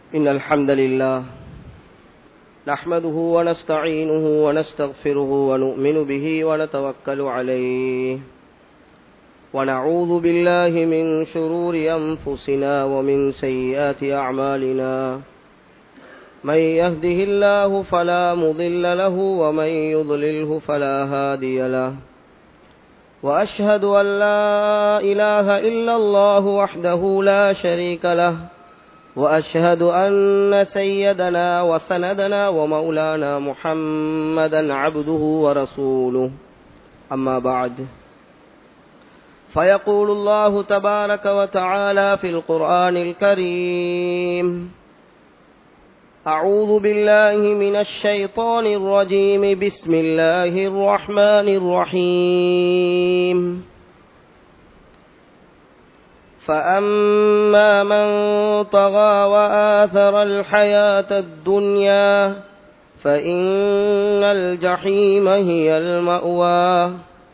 إن الحمد لله نحمده ونستعينه ونستغفره ونؤمن به ونتوكل عليه ونعوذ بالله من شرور أنفسنا ومن سيئات أعمالنا من يهده الله فلا مضل له ومن يضلله فلا هادي له وأشهد أن لا إله إلا الله وحده لا شريك له وأشهد أن سيدنا وسندنا ومولانا محمدا عبده ورسوله أما بعد فيقول الله تبارك وتعالى في القرآن الكريم أعوذ بالله من الشيطان الرجيم بسم الله الرحمن الرحيم فأما من طغى وآثر الحياة الدنيا فإن الجحيم هي المأوى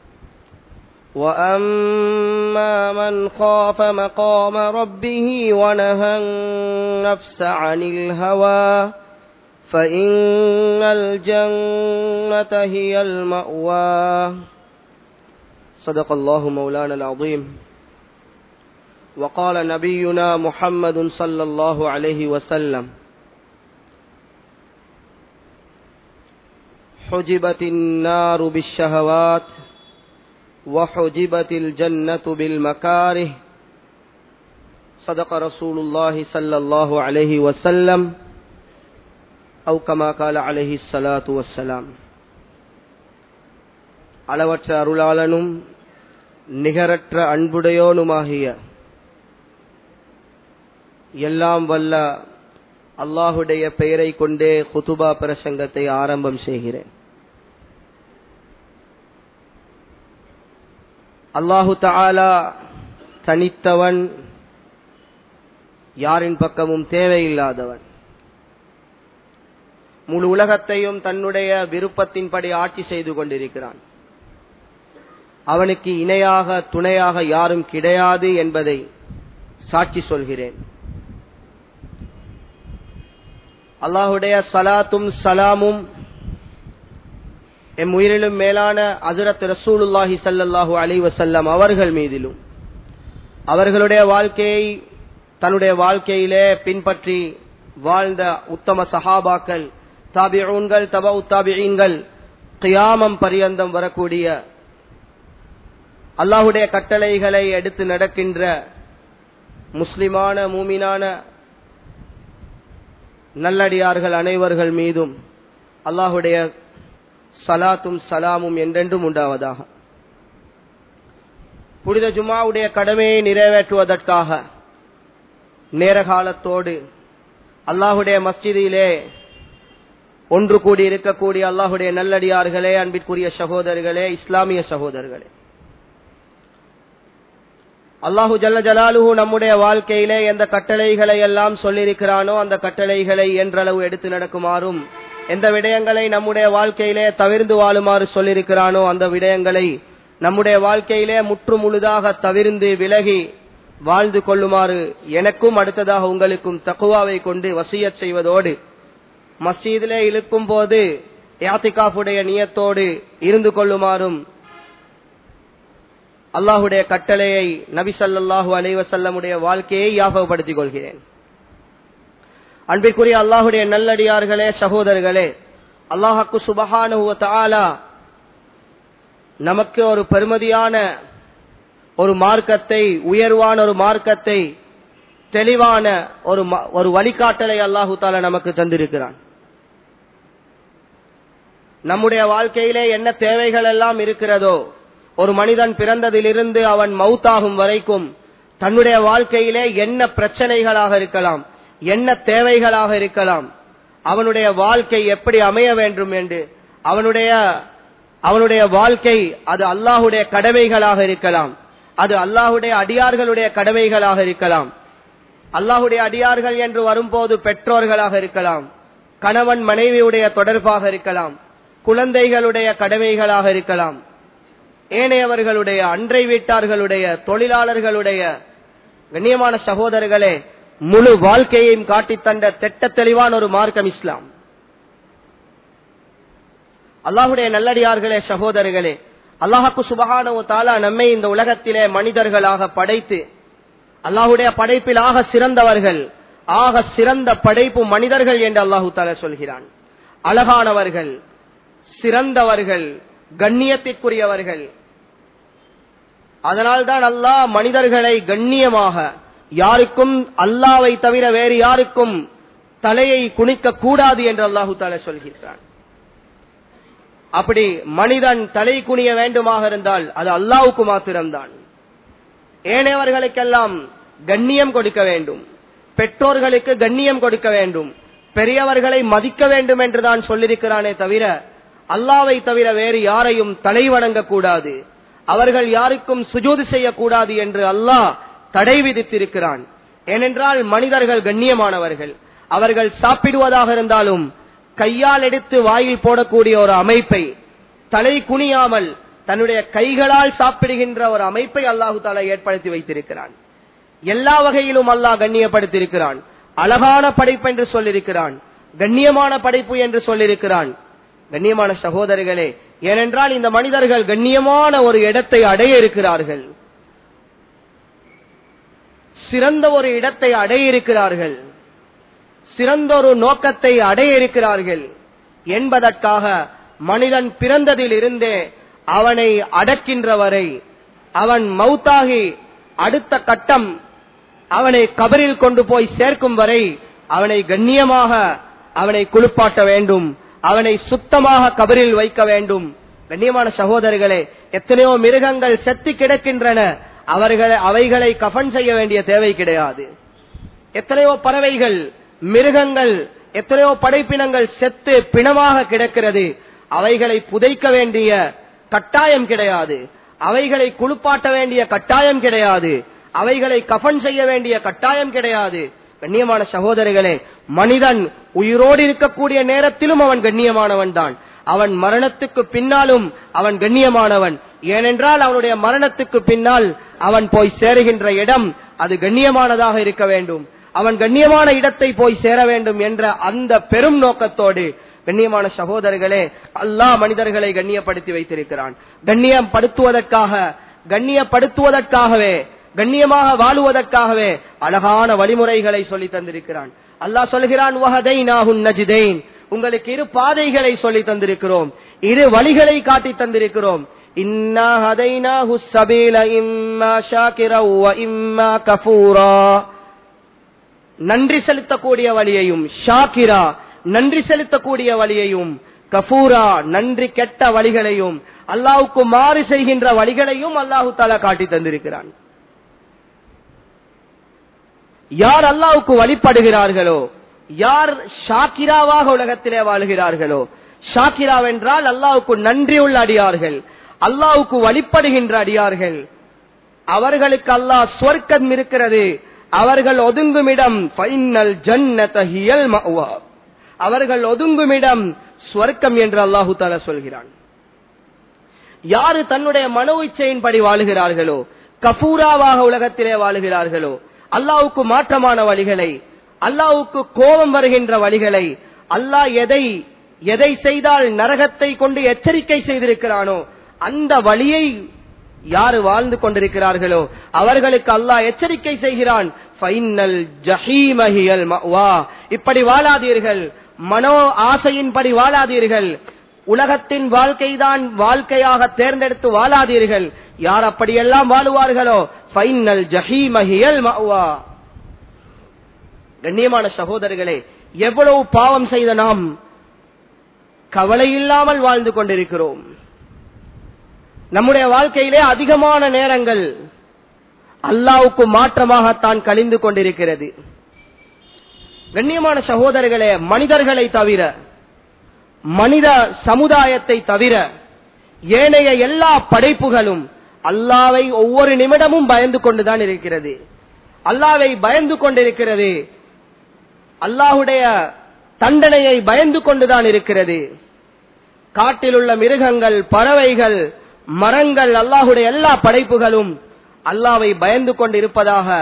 وأما من خاف مقام ربه ونهى النفس عن الهوى فإن الجنة هي المأوى صدق الله مولانا العظيم وقال نبينا محمد صلى الله عليه وسلم حجبت النار بالشهوات وحجبت الجنة بالمكاره صدق رسول الله صلى الله عليه وسلم أو كما قال عليه الصلاة والسلام அளவற்ற அருளாளனும் நிகரற்ற அன்புடையோனுமாகிய எல்லாம் வல்ல அல்லாஹுடைய பெயரை கொண்டே குதுபா பிரசங்கத்தை ஆரம்பம் செய்கிறேன் அல்லாஹு தாலா தனித்தவன் யாரின் பக்கமும் தேவையில்லாதவன் முழு உலகத்தையும் தன்னுடைய விருப்பத்தின்படி ஆட்சி செய்து கொண்டிருக்கிறான் அவனுக்கு இணையாக துணையாக யாரும் கிடையாது என்பதை சாட்சி சொல்கிறேன் அல்லாஹுடைய சலாத்தும் சலாமும் எம் உயிரிலும் மேலான அதிரத் ரசூலுல்லாஹி சல்லாஹூ அலி வசல்லம் அவர்கள் மீதிலும் அவர்களுடைய வாழ்க்கையை தன்னுடைய வாழ்க்கையிலே பின்பற்றி வாழ்ந்த உத்தம சஹாபாக்கள் தாபிஊன்கள் தபா உத்தாபியீன்கள் கியாமம் பரியந்தம் வரக்கூடிய அல்லாஹுடைய கட்டளைகளை எடுத்து நடக்கின்ற முஸ்லிமான மூமினான நல்லடியார்கள் அனைவர்கள் மீதும் அல்லாஹுடைய சலாத்தும் சலாமும் என்றென்றும் உண்டாவதாக புனித ஜுமாவுடைய கடமையை நிறைவேற்றுவதற்காக நேர காலத்தோடு அல்லாஹுடைய மஸ்ஜிதிலே ஒன்று கூடி இருக்கக்கூடிய அல்லாஹுடைய நல்லடியார்களே அன்பிற்குரிய சகோதரர்களே இஸ்லாமிய சகோதரர்களே அல்லாஹு ஜல்ல ஜலாலுஹு நம்முடைய வாழ்க்கையிலே எந்த கட்டளைகளை எல்லாம் சொல்லியிருக்கிறானோ அந்த கட்டளைகளை என்றளவு எடுத்து நடக்குமாறும் எந்த விடயங்களை நம்முடைய வாழ்க்கையிலே தவிர்ந்து வாழுமாறு சொல்லியிருக்கிறானோ அந்த விடயங்களை நம்முடைய வாழ்க்கையிலே முற்று முழுதாக தவிர்ந்து விலகி வாழ்ந்து கொள்ளுமாறு எனக்கும் அடுத்ததாக உங்களுக்கும் தக்குவாவை கொண்டு வசியத் செய்வதோடு மசீதிலே இழுக்கும் போது யாத்திகாஃபுடைய நியத்தோடு இருந்து கொள்ளுமாறும் அல்லாஹுடைய கட்டளையை நபி சல்லாஹூ அலைவசல்லமுடைய வாழ்க்கையை ஞாபகப்படுத்திக் கொள்கிறேன் அன்பிற்குரிய அல்லாஹுடைய நல்லடியார்களே சகோதரர்களே அல்லாஹாக்கு சுபகான நமக்கு ஒரு பெருமதியான ஒரு மார்க்கத்தை உயர்வான ஒரு மார்க்கத்தை தெளிவான ஒரு ஒரு வழிகாட்டலை அல்லாஹு தாலா நமக்கு தந்திருக்கிறான் நம்முடைய வாழ்க்கையிலே என்ன தேவைகள் எல்லாம் இருக்கிறதோ ஒரு மனிதன் பிறந்ததிலிருந்து அவன் மவுத்தாகும் வரைக்கும் தன்னுடைய வாழ்க்கையிலே என்ன பிரச்சனைகளாக இருக்கலாம் என்ன தேவைகளாக இருக்கலாம் அவனுடைய வாழ்க்கை எப்படி அமைய வேண்டும் என்று அவனுடைய அவனுடைய வாழ்க்கை அது அல்லாஹுடைய கடமைகளாக இருக்கலாம் அது அல்லாஹுடைய அடியார்களுடைய கடமைகளாக இருக்கலாம் அல்லாஹுடைய அடியார்கள் என்று வரும்போது பெற்றோர்களாக இருக்கலாம் கணவன் மனைவியுடைய தொடர்பாக இருக்கலாம் குழந்தைகளுடைய கடமைகளாக இருக்கலாம் ஏனையவர்களுடைய அன்றை வீட்டார்களுடைய தொழிலாளர்களுடைய கண்ணியமான சகோதரர்களே முழு வாழ்க்கையையும் காட்டித் தந்த திட்ட தெளிவான ஒரு மார்க்கம் இஸ்லாம் அல்லாஹுடைய நல்லடியார்களே சகோதரர்களே அல்லாஹாக்கு சுபகானவு தாலா நம்மை இந்த உலகத்திலே மனிதர்களாக படைத்து அல்லாஹுடைய படைப்பில் ஆக சிறந்தவர்கள் ஆக சிறந்த படைப்பு மனிதர்கள் என்று அல்லாஹு தாலா சொல்கிறான் அழகானவர்கள் சிறந்தவர்கள் கண்ணியத்திற்குரியவர்கள் அதனால்தான் அல்லாஹ் மனிதர்களை கண்ணியமாக யாருக்கும் அல்லாவை தவிர வேறு யாருக்கும் தலையை குனிக்க கூடாது என்று அல்லாஹு தாலா சொல்கிறான் அப்படி மனிதன் தலை குனிய வேண்டுமாக இருந்தால் அது அல்லாவுக்கு மாத்திரம்தான் ஏனையவர்களுக்கெல்லாம் கண்ணியம் கொடுக்க வேண்டும் பெற்றோர்களுக்கு கண்ணியம் கொடுக்க வேண்டும் பெரியவர்களை மதிக்க வேண்டும் என்று தான் சொல்லியிருக்கிறானே தவிர அல்லாவை தவிர வேறு யாரையும் தலை வணங்க கூடாது அவர்கள் யாருக்கும் சுஜூது செய்யக்கூடாது என்று அல்லாஹ் தடை விதித்திருக்கிறான் ஏனென்றால் மனிதர்கள் கண்ணியமானவர்கள் அவர்கள் சாப்பிடுவதாக இருந்தாலும் கையால் எடுத்து வாயில் போடக்கூடிய ஒரு அமைப்பை தலை குனியாமல் தன்னுடைய கைகளால் சாப்பிடுகின்ற ஒரு அமைப்பை அல்லாஹு தாலா ஏற்படுத்தி வைத்திருக்கிறான் எல்லா வகையிலும் அல்லாஹ் கண்ணியப்படுத்தியிருக்கிறான் அழகான படைப்பு என்று சொல்லியிருக்கிறான் கண்ணியமான படைப்பு என்று சொல்லியிருக்கிறான் கண்ணியமான சகோதரர்களே ஏனென்றால் இந்த மனிதர்கள் கண்ணியமான ஒரு இடத்தை அடைய இருக்கிறார்கள் சிறந்த ஒரு இடத்தை அடைய இருக்கிறார்கள் சிறந்த ஒரு நோக்கத்தை அடைய இருக்கிறார்கள் என்பதற்காக மனிதன் பிறந்ததில் இருந்தே அவனை அடக்கின்றவரை அவன் மௌத்தாகி அடுத்த கட்டம் அவனை கபரில் கொண்டு போய் சேர்க்கும் வரை அவனை கண்ணியமாக அவனை குளிப்பாட்ட வேண்டும் அவனை சுத்தமாக கபரில் வைக்க வேண்டும் கண்ணியமான சகோதரர்களே எத்தனையோ மிருகங்கள் செத்து கிடக்கின்றன அவர்களை அவைகளை கஃன் செய்ய வேண்டிய தேவை கிடையாது எத்தனையோ பறவைகள் மிருகங்கள் எத்தனையோ படைப்பினங்கள் செத்து பிணமாக கிடக்கிறது அவைகளை புதைக்க வேண்டிய கட்டாயம் கிடையாது அவைகளை குளிப்பாட்ட வேண்டிய கட்டாயம் கிடையாது அவைகளை கஃன் செய்ய வேண்டிய கட்டாயம் கிடையாது கண்ணியமான சகோதரர்களே மனிதன் உயிரோடு இருக்கக்கூடிய நேரத்திலும் அவன் கண்ணியமானவன் தான் அவன் மரணத்துக்கு பின்னாலும் அவன் கண்ணியமானவன் ஏனென்றால் அவனுடைய மரணத்துக்கு பின்னால் அவன் போய் சேருகின்ற இடம் அது கண்ணியமானதாக இருக்க வேண்டும் அவன் கண்ணியமான இடத்தை போய் சேர வேண்டும் என்ற அந்த பெரும் நோக்கத்தோடு கண்ணியமான சகோதரர்களே அல்லாஹ் மனிதர்களை கண்ணியப்படுத்தி வைத்திருக்கிறான் கண்ணியப்படுத்துவதற்காக கண்ணியப்படுத்துவதற்காகவே கண்ணியமாக வாழுவதற்காகவே அழகான வழிமுறைகளை சொல்லி தந்திருக்கிறான் அல்லாஹ் சொல்கிறான் நஜிதேன் உங்களுக்கு இரு பாதைகளை சொல்லி தந்திருக்கிறோம் இரு வழிகளை காட்டி தந்திருக்கிறோம் இன்னா ஹதைனாஹு ஸபீல இம்மா ஷாகிரா வ இம்மா கஃபூரா நன்றி செலுத்தக்கூடிய வழியையும் ஷாக்கிரா நன்றி செலுத்தக்கூடிய வழியையும் கஃபூரா நன்றி கெட்ட வழிகளையும் அல்லாவுக்கு மாறு செய்கின்ற வழிகளையும் அல்லாஹு தாலா காட்டி தந்திருக்கிறான் யார் அல்லாவுக்கு வழிபடுகிறார்களோ யார் ஷாக்கிராவாக உலகத்திலே வாழ்கிறார்களோ ஷாக்கிரா என்றால் அல்லாவுக்கு நன்றி உள்ள அடியார்கள் அல்லாவுக்கு வழிபடுகின்ற அடியார்கள் அவர்களுக்கு அல்லாஹ் சொர்க்கம் இருக்கிறது அவர்கள் ஒதுங்குமிடம் ஃபைனல் ஜன்னதஹியல் மஅவா அவர்கள் ஒதுங்குமிடம் ஸ்வர்க்கம் என்று அல்லாஹு தாலா சொல்கிறான் யாரு தன்னுடைய மனோ இச்சையின்படி வாழுகிறார்களோ கபூராவாக உலகத்திலே வாழுகிறார்களோ அல்லாவுக்கு மாற்றமான வழிகளை அல்லாவுக்கு கோபம் வருகின்ற வழிகளை அல்லாஹ் எதை எதை செய்தால் நரகத்தை கொண்டு எச்சரிக்கை செய்திருக்கிறானோ அந்த வழியை யாரு வாழ்ந்து கொண்டிருக்கிறார்களோ அவர்களுக்கு அல்லாஹ் எச்சரிக்கை செய்கிறான் ஃபைனல் ஜஹீமஹியல் மஅவா இப்படி வாழாதீர்கள் மனோ ஆசையின்படி வாழாதீர்கள் உலகத்தின் வாழ்க்கைதான் வாழ்க்கையாக தேர்ந்தெடுத்து வாழாதீர்கள் யார் அப்படியெல்லாம் வாழுவார்களோ ஃபைனல் ஜஹீமஹியல் மஅவா கண்ணியமான சகோதரர்களே எவ்வளவு பாவம் செய்த நாம் கவலை இல்லாமல் வாழ்ந்து கொண்டிருக்கிறோம் நம்முடைய வாழ்க்கையிலே அதிகமான நேரங்கள் அல்லாவுக்கு மாற்றமாகத்தான் கழிந்து கொண்டிருக்கிறது கண்ணியமான சகோதரர்களே மனிதர்களை தவிர மனித சமுதாயத்தை தவிர ஏனைய எல்லா படைப்புகளும் அல்லாவை ஒவ்வொரு நிமிடமும் பயந்து கொண்டுதான் இருக்கிறது அல்லாவை பயந்து கொண்டிருக்கிறது அல்லாஹுடைய தண்டனையை பயந்து கொண்டுதான் இருக்கிறது காட்டில் உள்ள மிருகங்கள் பறவைகள் மரங்கள் அல்லாஹுடைய எல்லா படைப்புகளும் அல்லாவை பயந்து கொண்டிருப்பதாக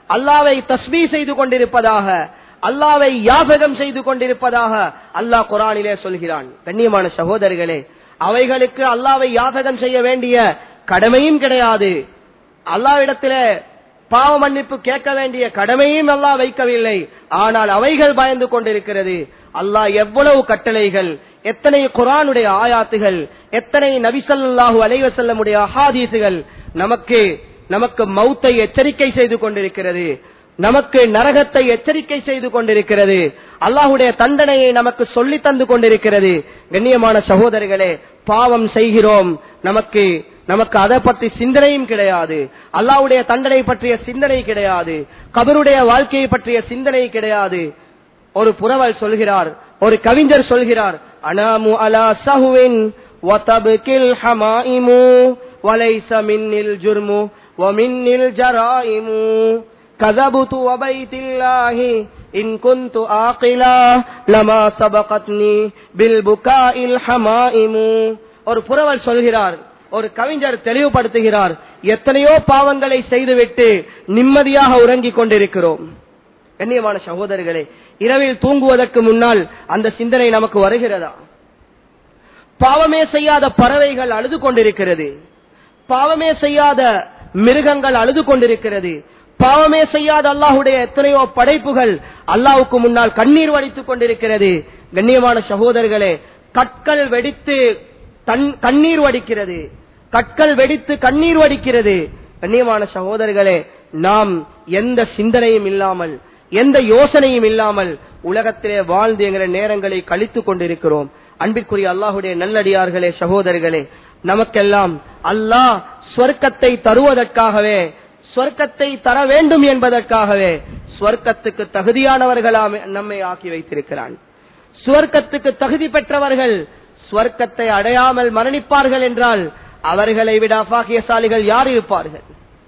அல்லாவை தஸ்மீ செய்து கொண்டிருப்பதாக அல்லாவை யாபகம் செய்து கொண்டிருப்பதாக அல்லாஹ் குரானிலே சொல்கிறான் கண்ணியமான சகோதரர்களே அவைகளுக்கு அல்லாவை யாபகம் செய்ய வேண்டிய கடமையும் கிடையாது அல்லாவிடத்திலே பாவ மன்னிப்பு கேட்க வேண்டிய கடமையும் அல்லாஹ் வைக்கவில்லை ஆனால் அவைகள் பயந்து கொண்டிருக்கிறது அல்லாஹ் எவ்வளவு கட்டளைகள் எத்தனை குரானுடைய ஆயாத்துகள் எத்தனை நபிசல்லாஹு அலைவசல்லமுடைய அஹாதீசுகள் நமக்கு நமக்கு மௌத்தை எச்சரிக்கை செய்து கொண்டிருக்கிறது நமக்கு நரகத்தை எச்சரிக்கை செய்து கொண்டிருக்கிறது அல்லாஹுடைய தண்டனையை நமக்கு சொல்லி தந்து கொண்டிருக்கிறது கண்ணியமான சகோதரர்களே பாவம் செய்கிறோம் நமக்கு நமக்கு அதை பற்றி சிந்தனையும் கிடையாது அல்லாஹ்வுடைய தண்டனை பற்றிய சிந்தனை கிடையாது கபருடைய வாழ்க்கையை பற்றிய சிந்தனை கிடையாது ஒரு புறவல் சொல்கிறார் ஒரு கவிஞர் சொல்கிறார் அனாமு அலா சஹுவின் வதபுகில் ஹமாயிமு வலைஸ மின்னில் ஜுர்மு வமின்னில் ஜராயிமு كذبت وبيت الله إن كنت آقلا لما سبقتني بالبكاء الحمائم ஒரு புறவல் சொல்கிறார் ஒரு கவிஞர் தெளிவுபடுத்துகிறார் எத்தனையோ பாவங்களை செய்துவிட்டு நிம்மதியாக உறங்கிக் கொண்டிருக்கிறோம் கண்ணியமான சகோதரர்களே இரவில் தூங்குவதற்கு முன்னால் அந்த சிந்தனை நமக்கு வருகிறதா பாவமே செய்யாத பறவைகள் அழுது கொண்டிருக்கிறது பாவமே செய்யாத மிருகங்கள் அழுது கொண்டிருக்கிறது பாவமே செய்யாத அல்லாஹுடைய எத்தனையோ படைப்புகள் அல்லாஹுக்கு முன்னால் கண்ணீர் வடித்துக் கொண்டிருக்கிறது கண்ணியமான சகோதரர்களே கற்கள் வெடித்து தன் கண்ணீர் வடிக்கிறது கற்கள் வெடித்து கண்ணீர் வடிக்கிறது கண்ணியமான சகோதரர்களே நாம் எந்த சிந்தனையும் இல்லாமல் எந்த யோசனையும் இல்லாமல் உலகத்திலே வாழ்ந்து என்கிற நேரங்களை கழித்துக் கொண்டிருக்கிறோம் அன்பிற்குரிய அல்லாஹுடைய நல்லடியார்களே சகோதரர்களே நமக்கெல்லாம் அல்லாஹ் ஸ்வர்க்கத்தை தருவதற்காகவே ஸ்வர்க்கத்தை தர வேண்டும் என்பதற்காகவே ஸ்வர்க்கத்துக்கு தகுதியானவர்களாம் நம்மை ஆக்கி வைத்திருக்கிறான் சுவர்க்கத்துக்கு தகுதி பெற்றவர்கள் ஸ்வர்க்கத்தை அடையாமல் மரணிப்பார்கள் என்றால் அவர்களை விட அபாகியசாலிகள் யார் இருப்பார்கள்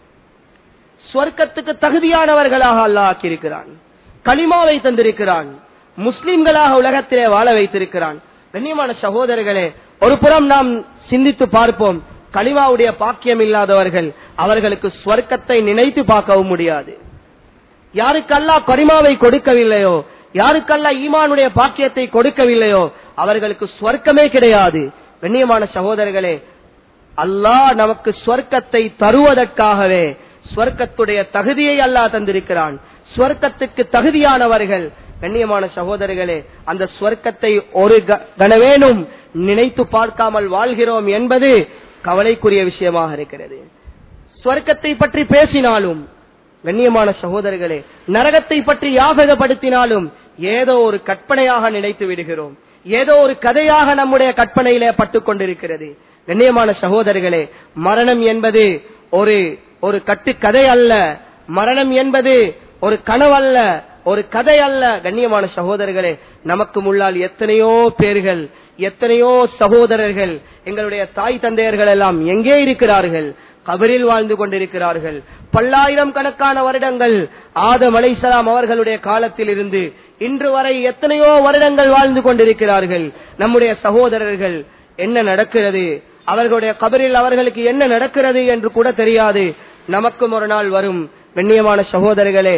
ஸ்வர்க்கத்துக்கு தகுதியானவர்களாக அல்லாஹ் ஆக்கியிருக்கிறான் களிமாவை தந்திருக்கிறான் முஸ்லிம்களாக உலகத்திலே வாழ வைத்திருக்கிறான் கண்ணியமான சகோதரர்களே ஒரு புறம் நாம் சிந்தித்து பார்ப்போம் களிமாவுடைய பாக்கியம் இல்லாதவர்கள் அவர்களுக்கு ஸ்வர்க்கத்தை நினைத்து பார்க்கவும் முடியாது யாருக்கெல்லாம் கரிமாவை கொடுக்கவில்லையோ யாருக்கெல்லாம் ஈமானுடைய பாக்கியத்தை கொடுக்கவில்லையோ அவர்களுக்கு ஸ்வர்க்கமே கிடையாது கண்ணியமான சகோதரர்களே அல்லாஹ் நமக்கு ஸ்வர்க்கத்தை தருவதற்காகவே ஸ்வர்க்கத்துடைய தகுதியை அல்லாஹ் தந்திருக்கிறான் ஸ்வர்க்கத்துக்கு தகுதியானவர்கள் கண்ணியமான சகோதரர்களே அந்த ஸ்வர்க்கத்தை ஒரு க- கணவேனும் நினைத்து பார்க்காமல் வாழ்கிறோம் என்பது கவலைக்குரிய விஷயமாக இருக்கிறது ஸ்வர்க்கத்தை பற்றி பேசினாலும் கண்ணியமான சகோதரர்களே நரகத்தை பற்றி யாபகப்படுத்தினாலும் ஏதோ ஒரு கற்பனையாக நினைத்து விடுகிறோம் ஏதோ ஒரு கதையாக நம்முடைய கற்பனையிலே பட்டுக் கொண்டிருக்கிறது கண்ணியமான சகோதரர்களே மரணம் என்பது ஒரு ஒரு கட்டுக்கதை அல்ல மரணம் என்பது ஒரு கனவல்ல ஒரு கதை அல்ல கண்ணியமான சகோதரர்களே நமக்கு முன்னால் எத்தனையோ பேர்கள் எத்தனையோ சகோதரர்கள் எங்களுடைய தாய் தந்தையர்கள் எல்லாம் எங்கே இருக்கிறார்கள் கபரில் வாழ்ந்து கொண்டிருக்கிறார்கள் பல்லாயிரம் கணக்கான வருடங்கள் ஆதம் அலைசலாம் அவர்களுடைய காலத்தில் இருந்து இன்று வரை எத்தனையோ வருடங்கள் வாழ்ந்து கொண்டிருக்கிறார்கள் நம்முடைய சகோதரர்கள் என்ன நடக்கிறது அவர்களுடைய கபரில் அவர்களுக்கு என்ன நடக்கிறது என்று கூட தெரியாது நமக்கும் ஒரு நாள் வரும் கண்ணியமான சகோதரர்களே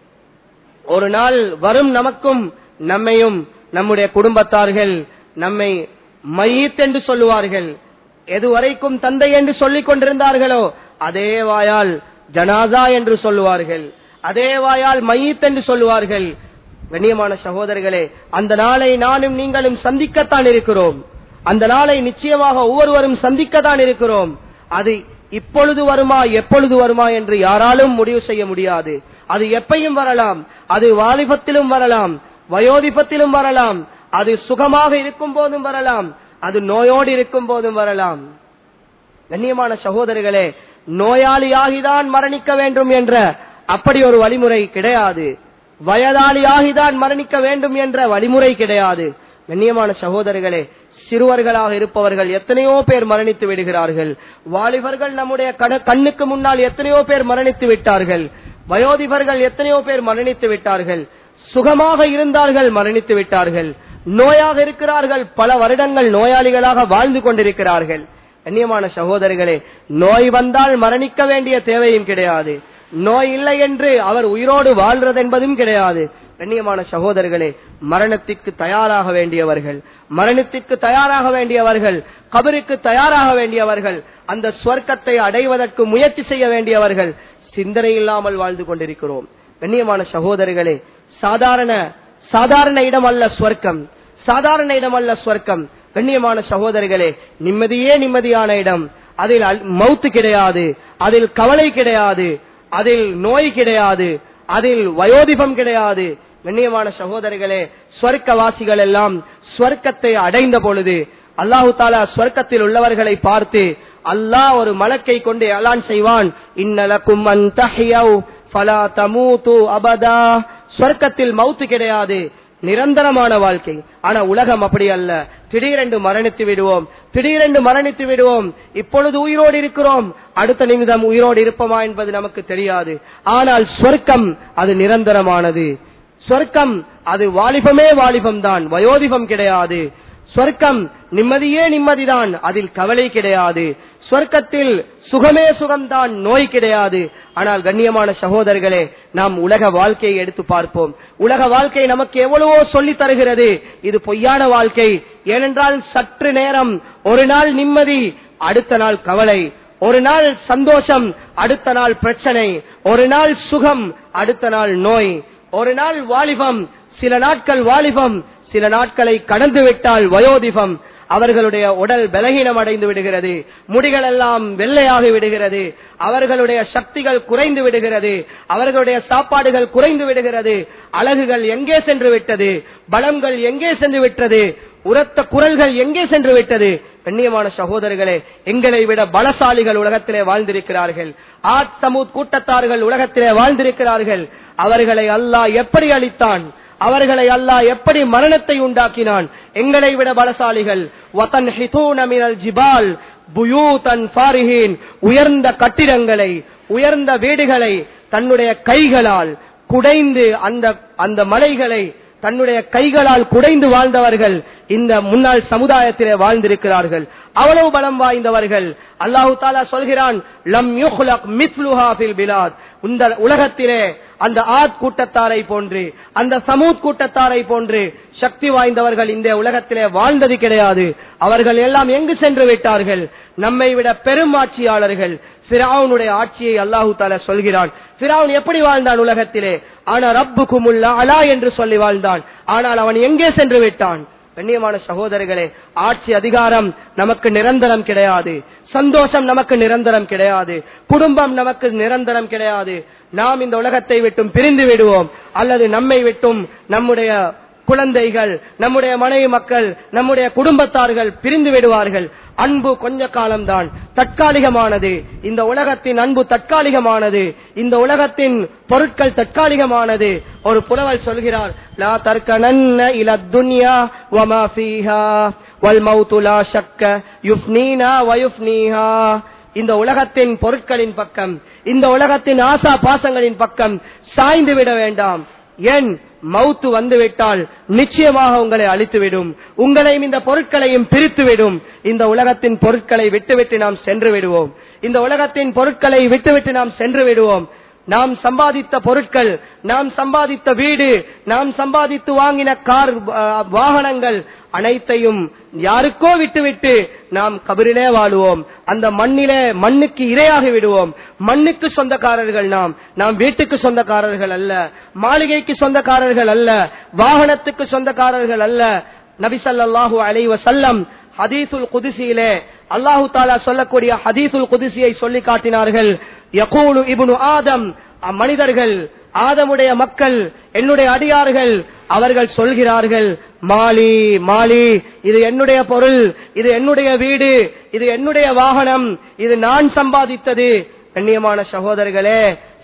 ஒரு நாள் வரும் நமக்கும் நம்மையும் நம்முடைய குடும்பத்தார்கள் நம்மை மையத் என்று சொல்லுவார்கள் எதுவரைக்கும் தந்தை என்று சொல்லிக் கொண்டிருந்தார்களோ அதே வாயால் ஜனாசா என்று சொல்லுவார்கள் அதே வாயால் மையத் என்று சொல்லுவார்கள் கண்ணியமான சகோதரர்களே அந்த நாளை நானும் நீங்களும் சந்திக்கத்தான் இருக்கிறோம் அந்த நாளை நிச்சயமாக ஒவ்வொருவரும் சந்திக்கத்தான் இருக்கிறோம் அது இப்பொழுது வருமா எப்பொழுது வருமா என்று யாராலும் முடிவு செய்ய முடியாது அது எப்பையும் வரலாம் அது வாலிபத்திலும் வரலாம் வயோதிபத்திலும் வரலாம் அது சுகமாக இருக்கும் போதும் வரலாம் அது நோயோடு இருக்கும் போதும் வரலாம் கண்ணியமான சகோதரர்களே நோயாளியாகிதான் மரணிக்க வேண்டும் என்ற அப்படி ஒரு வழிமுறை கிடையாது வயதாளியாகிதான் மரணிக்க வேண்டும் என்ற வழிமுறை கிடையாது கண்ணியமான சகோதரர்களே சிறுவர்களாக இருப்பவர்கள் எத்தனையோ பேர் மரணித்து விடுகிறார்கள் வாலிபர்கள் நம்முடைய கண- கண்ணுக்கு முன்னால் எத்தனையோ பேர் மரணித்து விட்டார்கள் வயோதிபர்கள் எத்தனையோ பேர் மரணித்து விட்டார்கள் சுகமாக இருந்தார்கள் மரணித்து விட்டார்கள் நோயாக இருக்கிறார்கள் பல வருடங்கள் நோயாளிகளாக வாழ்ந்து கொண்டிருக்கிறார்கள் கண்ணியமான சகோதரர்களே நோய் வந்தால் மரணிக்க வேண்டிய தேவையும் கிடையாது நோய் இல்லை என்று அவர் உயிரோடு வாழ்றது என்பதும் கிடையாது கண்ணியமான சகோதரர்களே மரணத்திற்கு தயாராக வேண்டியவர்கள் மரணத்திற்கு தயாராக வேண்டியவர்கள் கபருக்கு தயாராக வேண்டியவர்கள் அந்த ஸ்வர்க்கத்தை அடைவதற்கு முயற்சி செய்ய வேண்டியவர்கள் சிந்தனை இல்லாமல் வாழ்ந்து கொண்டிருக்கிறோம் கண்ணியமான சகோதரர்களே சாதாரண சாதாரண இடம் அல்ல ஸ்வர்க்கம் சாதாரண இடம் அல்ல ஸ்வர்க்கம் கண்ணியமான சகோதரர்களே நிம்மதியே நிம்மதியான இடம் அதில் அல்- மௌத்து கிடையாது அதில் கவலை கிடையாது அதில் நோய் கிடையாது அதில் வயோதிபம் கிடையாது கண்ணியமான சகோதரர்களே ஸ்வர்க்கவாசிகள் எல்லாம் ஸ்வர்க்கத்தை அடைந்த பொழுது அல்லாஹு தாலா ஸ்வர்க்கத்தில் உள்ளவர்களை பார்த்து அல்லாஹ் ஒரு மலக்கை கொண்டு அலான் செய்வான் இன்னலக்கும் அன் தஹ்யவ் ஃபலா தமூது அபதா ஸ்வர்க்கத்தில் மௌத்து கிடையாது நிரந்தரமான வாழ்க்கை ஆனா உலகம் அப்படி அல்ல திடீரென்று மரணித்து விடுவோம் திடீரென்று மரணித்து விடுவோம் இப்பொழுது உயிரோடு இருக்கிறோம் அடுத்த நிமிடம் உயிரோடு இருப்போமா என்பது நமக்கு தெரியாது ஆனால் ஸ்வர்க்கம் அது நிரந்தரமானது சொர்க்கம் அது வாலிபமே வாலிபம் தான் வயோதிபம் கிடையாது சொர்க்கம் நிம்மதியே நிம்மதிதான் அதில் கவலை கிடையாது சொர்க்கத்தில் சுகமே சுகம்தான் நோய் கிடையாது ஆனால் கண்ணியமான சகோதரர்களே நாம் உலக வாழ்க்கையை எடுத்து பார்ப்போம் உலக வாழ்க்கை நமக்கு எவ்வளவோ சொல்லித் தருகிறது இது பொய்யான வாழ்க்கை ஏனென்றால் சற்று நேரம் ஒரு நாள் நிம்மதி அடுத்த நாள் கவலை ஒரு நாள் சந்தோஷம் அடுத்த நாள் பிரச்சனை ஒரு நாள் சுகம் அடுத்த நாள் நோய் ஒரு நாள் வாலிபம் சில நாட்கள் வாலிபம் சில நாட்களை கடந்து விட்டால் வயோதிபம் அவர்களுடைய உடல் பலகீனம் அடைந்து விடுகிறது முடிகள் எல்லாம் வெள்ளையாகி விடுகிறது அவர்களுடைய சக்திகள் குறைந்து விடுகிறது அவர்களுடைய சாப்பாடுகள் குறைந்து விடுகிறது அழகுகள் எங்கே சென்று விட்டது பலங்கள் எங்கே சென்று விட்டது உரத்த குரல்கள் எங்கே சென்று விட்டது கண்ணியமான சகோதரர்களே எங்களை விட பலசாலிகள் உலகத்திலே வாழ்ந்திருக்கிறார்கள் ஆட் சமூத் கூட்டத்தார்கள் உலகத்திலே வாழ்ந்திருக்கிறார்கள் அவர்களை அல்லாஹ் எப்படி அளித்தான் அவர்களை அல்லாஹ் எப்படி மரணத்தை உண்டாக்கினான் எங்களை விட பலசாலிகள் வதன்ஹிதூன மினல் ஜிபால் புயூதன் ஃபாரிஹீன் உயர்ந்த கட்டிடங்களை உயர்ந்த வீடுகளை தன்னுடைய கைகளால் குடைந்து அந்த அந்த மலைகளை தன்னுடைய கைகளால் குடைந்து வாழ்ந்தவர்கள் இந்த முன்னாள் சமுதாயத்திலே வாழ்ந்திருக்கிறார்கள் அவ்வளவு பலம் வாய்ந்தவர்கள் அல்லாஹு தாலா சொல்கிறான் லம் யுஹ்லக் மித்லுஹா ஃபில் பிலாத் இந்த உலகத்திலே அந்த ஆத் கூட்டத்தாரை போன்று அந்த சமூத் கூட்டத்தாரை போன்று சக்தி வாய்ந்தவர்கள் இந்த உலகத்திலே வாழ்ந்தது கிடையாது அவர்கள் எல்லாம் எங்கு சென்று விட்டார்கள் நம்மை விட பெரும் ஆட்சியாளர்கள் பிராவுனுடைய ஆட்சியை அல்லாஹு தாலா சொல்கிறான் பிராவுன் எப்படி வாழ்ந்தான் உலகத்திலே ஆனா ரப்பு குமுல்லா அலா என்று சொல்லி வாழ்ந்தான் ஆனால் அவன் எங்கே சென்று விட்டான் கண்ணியமான சகோதரர்களே ஆட்சி அதிகாரம் நமக்கு நிரந்தரம் கிடையாது சந்தோஷம் நமக்கு நிரந்தரம் கிடையாது குடும்பம் நமக்கு நிரந்தரம் கிடையாது நாம் இந்த உலகத்தை விட்டும் பிரிந்து விடுவோம் அல்லது நம்மை விட்டும் நம்முடைய குழந்தைகள் நம்முடைய மனைவி மக்கள் நம்முடைய குடும்பத்தார்கள் பிரிந்து விடுவார்கள் அன்பு கொஞ்ச காலம்தான் தற்காலிகமானது இந்த உலகத்தின் அன்பு தற்காலிகமானது இந்த உலகத்தின் பொருட்கள் தற்காலிகமானது ஒரு புலவல் சொல்கிறார் லா தர்க்கனன்ன இல துன்யா வமா ஃபீஹா வல் மௌத்து லா ஷக்க யுஃப்னீனா வயுஃப்னீஹா இந்த உலகத்தின் பொருட்களின் பக்கம் இந்த உலகத்தின் ஆசா பாசங்களின் பக்கம் சாய்ந்து விட வேண்டாம் ஏன் மவுத்து வந்துவிட்டால் நிச்சயமாக உங்களை அழித்துவிடும் உங்களையும் இந்த பொருட்களையும் பிரித்துவிடும் இந்த உலகத்தின் பொருட்களை விட்டுவிட்டு நாம் சென்று விடுவோம் இந்த உலகத்தின் பொருட்களை விட்டுவிட்டு நாம் சென்று விடுவோம் நாம் சம்பாதித்த பொருட்கள் நாம் சம்பாதித்த வீடு நாம் சம்பாதித்து வாங்கின கார் அஹ், வாகனங்கள் அனைத்தையும் யாருக்கோ விட்டுவிட்டு நாம் கபரிலே வாழுவோம் அந்த மண்ணிலே மண்ணுக்கு இரையாகி விடுவோம் மண்ணுக்கு சொந்தக்காரர்கள் நாம் நாம் வீட்டுக்கு சொந்தக்காரர்கள் அல்ல மாளிகைக்கு சொந்தக்காரர்கள் அல்ல வாகனத்துக்கு சொந்தக்காரர்கள் அல்ல நபிசல்லாஹு அலைஹி வஸல்லம் ஹதீசுல் குதிசியிலே அல்லாஹு தாலா சொல்லக்கூடிய ஹதீசுல் குதிசியை சொல்லி காட்டினார்கள் யகூலு இப்னு ஆதம் மனிதர்கள் ஆதமுடைய மக்கள் என்னுடைய அடியார்கள் அவர்கள் சொல்கிறார்கள் மாலி மாலி இது என்னுடைய பொருள் இது என்னுடைய வீடு இது என்னுடைய வாகனம் இது நான் சம்பாதித்தது கண்ணியமான சகோதரர்களே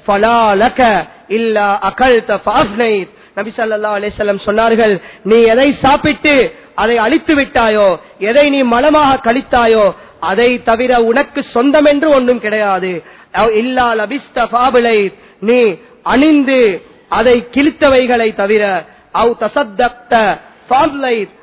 ஃபலாலக இல்லா அகல்த ஃபாஸ்னைத் நபி ஸல்லல்லாஹு அலைஹி வஸல்லம் சொன்னார்கள் நீ எதை சாப்பிட்டு அதை அழித்து விட்டாயோ எதை நீ மலமாக கழித்தாயோ அதை தவிர உனக்கு சொந்தம் என்று ஒன்றும் கிடையாது அவ் இல்லா லபிஸ்த ஃபாபிலைத் நீ அணிந்து அதை கிழித்தவைகளை தவிர அவ் தசத்தக்த ஃபாப்லைத்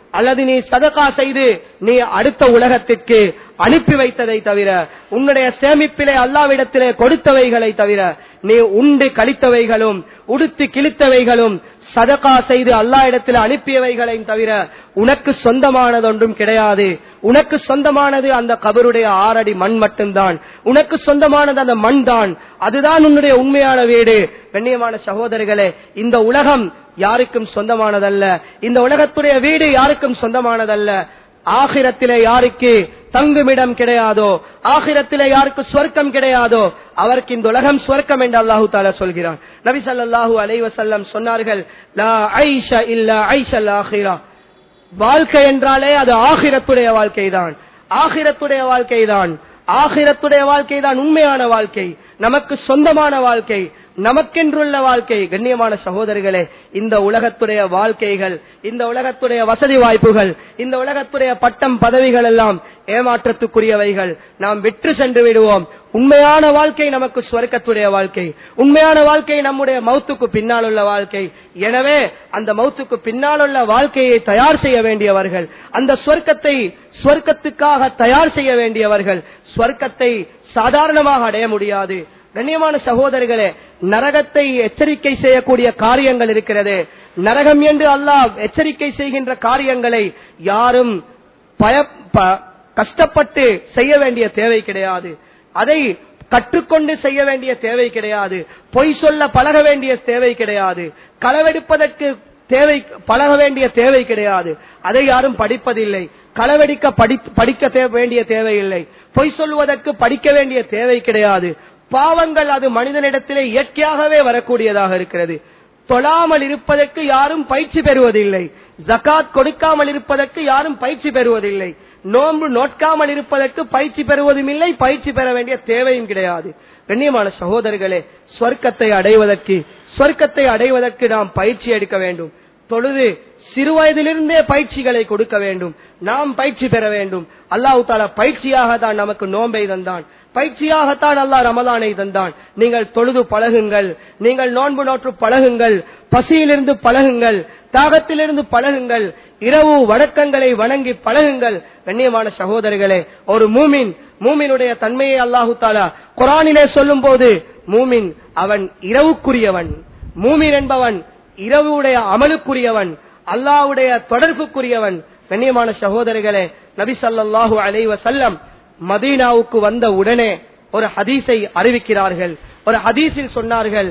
அல்லது நீ சதகா செய்து நீ அடுத்த உலகத்திற்கு அனுப்பி வைத்ததை தவிர உன்னுடைய சேமிப்பிலே அல்லாவிடத்திலே கொடுத்தவைகளை தவிர நீ உண்டு கழித்தவைகளும் உடுத்து கிழித்தவைகளும் சதகா செய்து அல்லா இடத்தில் அனுப்பியவைகளையும் தவிர உனக்கு சொந்தமானதொன்றும் கிடையாது உனக்கு சொந்தமானது அந்த கபருடைய ஆறடி மண் மட்டும்தான் உனக்கு சொந்தமானது அந்த மண் தான் அதுதான் உன்னுடைய உண்மையான வீடு கண்ணியமான சகோதரர்களே இந்த உலகம் யாருக்கும் சொந்தமானதல்ல இந்த உலகத்துடைய வீடு யாருக்கும் சொந்தமானதல்ல ஆகிரத்திலே யாருக்கு தங்குமிடம் கிடையாதோ ஆகிரத்திலே யாருக்கு ஸ்வர்க்கம் கிடையாதோ அவருக்கு இந்த உலகம் ஸ்வர்க்கம் என்று அல்லாஹு தாலா சொல்கிறான் நபி ஸல்லல்லாஹு அலைஹி வஸல்லம் சொன்னார்கள் லா ஐஷ இல்ல ஐஷல் ஆஹிரா வாழ்க்கை என்றாலே அது ஆகிரத்துடைய வாழ்க்கைதான் ஆகிரத்துடைய வாழ்க்கைதான் ஆகிரத்துடைய வாழ்க்கைதான் உண்மையான வாழ்க்கை நமக்கு சொந்தமான வாழ்க்கை நமக்கென்றுள்ள வாழ்க்கை கண்ணியமான சகோதரர்களே இந்த உலகத்துடைய வாழ்க்கைகள் இந்த உலகத்துடைய வசதி வாய்ப்புகள் இந்த உலகத்துடைய பட்டம் பதவிகள் எல்லாம் ஏமாற்றத்துக்குரியவைகள் நாம் விற்று சென்று விடுவோம் உண்மையான வாழ்க்கை நமக்கு ஸ்வர்க்கத்துடைய வாழ்க்கை உண்மையான வாழ்க்கை நம்முடைய மௌத்துக்கு பின்னால் உள்ள வாழ்க்கை எனவே அந்த மௌத்துக்கு பின்னால் உள்ள வாழ்க்கையை தயார் செய்ய வேண்டியவர்கள் அந்த ஸ்வர்க்கத்தை ஸ்வர்க்கத்துக்காக தயார் செய்ய வேண்டியவர்கள் ஸ்வர்க்கத்தை சாதாரணமாக அடைய முடியாது கண்ணியமான சகோதரர்களே நரகத்தை எச்சரிக்கை செய்யக்கூடிய காரியங்கள் இருக்கிறது நரகம் என்று அல்லாஹ் எச்சரிக்கை செய்கின்ற காரியங்களை யாரும் பய ப- கஷ்டப்பட்டு செய்ய வேண்டிய தேவை கிடையாது அதை கற்றுக்கொண்டு செய்ய வேண்டிய தேவை கிடையாது பொய் சொல்ல பழக வேண்டிய தேவை கிடையாது களவெடுப்பதற்கு தேவை பழக வேண்டிய தேவை கிடையாது அதை யாரும் படிப்பதில்லை களவெடுக்க படி படிக்க தே- வேண்டிய தேவையில்லை பொய் சொல்வதற்கு படிக்க வேண்டிய தேவை கிடையாது பாவங்கள் அது மனிதனிடத்திலே இயற்கையாகவே வரக்கூடியதாக இருக்கிறது தொழாமல் இருப்பதற்கு யாரும் பயிற்சி பெறுவதில்லை ஜகாத் கொடுக்காமல் இருப்பதற்கு யாரும் பயிற்சி பெறுவதில்லை நோன்பு நோட்காமல் இருப்பதற்கு பயிற்சி பெறுவதும் இல்லை பயிற்சி பெற வேண்டிய தேவையும் கிடையாது கண்ணியமான சகோதரர்களே சொர்க்கத்தை அடைவதற்கு சொர்க்கத்தை அடைவதற்கு நாம் பயிற்சி எடுக்க வேண்டும் தொழுது சிறு வயதிலிருந்தே பயிற்சிகளை கொடுக்க வேண்டும் நாம் பயிற்சி பெற வேண்டும் அல்லாஹ் தாலா பயிற்சியாக தான் நமக்கு நோன்பை தந்தான் பயிற்சியாகத்தான் அல்லாஹ் ரமலானை தந்தான் நீங்கள் தொழுது பழகுங்கள் நீங்கள் நோன்பு நோற்று பழகுங்கள் பசியிலிருந்து பழகுங்கள் தாகத்திலிருந்து பழகுங்கள் இரவு வணக்கங்களை வணங்கி பழகுங்கள் கண்ணியமான சகோதரர்களே ஒரு மூமின் மூமினுடைய தன்மையை அல்லாஹு தாலா குரானிலே சொல்லும் போது மூமின் அவன் இரவுக்குரியவன் மூமின் என்பவன் இரவுடைய அமலுக்குரியவன் அல்லாஹ்வுடைய தொடர்புக்குரியவன் கண்ணியமான சகோதரர்களே நபி ஸல்லல்லாஹு அலைஹி வஸல்லம் மதீனாவுக்கு வந்த உடனே ஒரு ஹதீஸை அறிவிக்கிறார்கள் ஒரு ஹதீஸில் சொன்னார்கள்